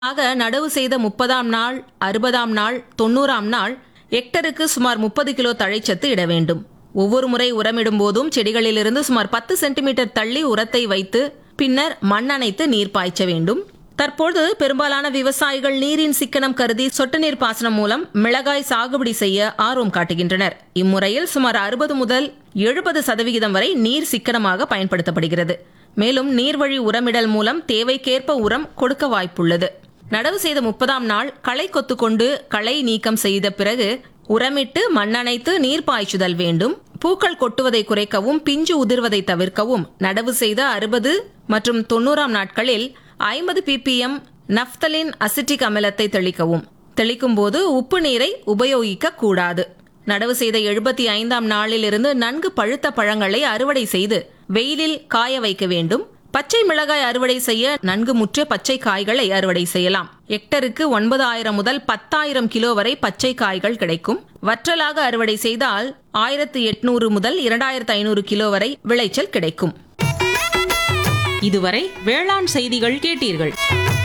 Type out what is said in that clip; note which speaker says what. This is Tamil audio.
Speaker 1: ஆக நடவு செய்த முப்பதாம் நாள் அறுபதாம் நாள் தொண்ணூறாம் நாள் ஹெக்டருக்கு சுமார் முப்பது கிலோ தழைச்சத்து இட வேண்டும் ஒவ்வொரு முறை உரமிடும் போதும் செடிகளிலிருந்து சுமார் பத்து சென்டிமீட்டர் தள்ளி உரத்தை வைத்து பின்னர் மண் அணைத்து நீர் பாய்ச்ச வேண்டும் தற்போது பெரும்பாலான விவசாயிகள் நீரின் சிக்கனம் கருதி சொட்டு நீர் பாசனம் மூலம் மிளகாய் சாகுபடி செய்ய ஆர்வம் காட்டுகின்றனர் இம்முறையில் சுமார் அறுபது முதல் எழுபது சதவிகிதம் வரை நீர் சிக்கனமாக பயன்படுத்தப்படுகிறது மேலும் நீர்வழி உரமிடல் மூலம் தேவைக்கேற்ப உரம் கொடுக்க வாய்ப்புள்ளது நடவு செய்த முப்பதாம் நாள் களை கொத்து கொண்டு களை நீக்கம் செய்த பிறகு உரமிட்டு மண்ணணைத்து நீர் பாய்ச்சுதல் வேண்டும் பூக்கள் கொட்டுவதை குறைக்கவும் பிஞ்சு உதிர்வதை தவிர்க்கவும் நடவு செய்த அறுபது மற்றும் தொண்ணூறாம் நாட்களில் ஐம்பது பிபிஎம் நப்தலின் அசிட்டிக் அமிலத்தை தெளிக்கவும் தெளிக்கும் போது உப்பு நீரை உபயோகிக்க கூடாது நடவு செய்த எழுபத்தி ஐந்தாம் நாளிலிருந்து நன்கு பழுத்த பழங்களை அறுவடை செய்து வெயிலில் காய வைக்க வேண்டும் பச்சை மிளகாய் அறுவடை செய்ய நன்கு முற்றிய பச்சை காய்களை அறுவடை செய்யலாம் ஹெக்டருக்கு ஒன்பதாயிரம் முதல் பத்தாயிரம் கிலோ வரை பச்சை காய்கள் கிடைக்கும் வற்றலாக அறுவடை செய்தால் ஆயிரத்து எட்நூறு முதல் இரண்டாயிரத்து ஐநூறு கிலோ வரை விளைச்சல் கிடைக்கும்
Speaker 2: இதுவரை வேளாண் செய்திகள் கேட்டீர்கள்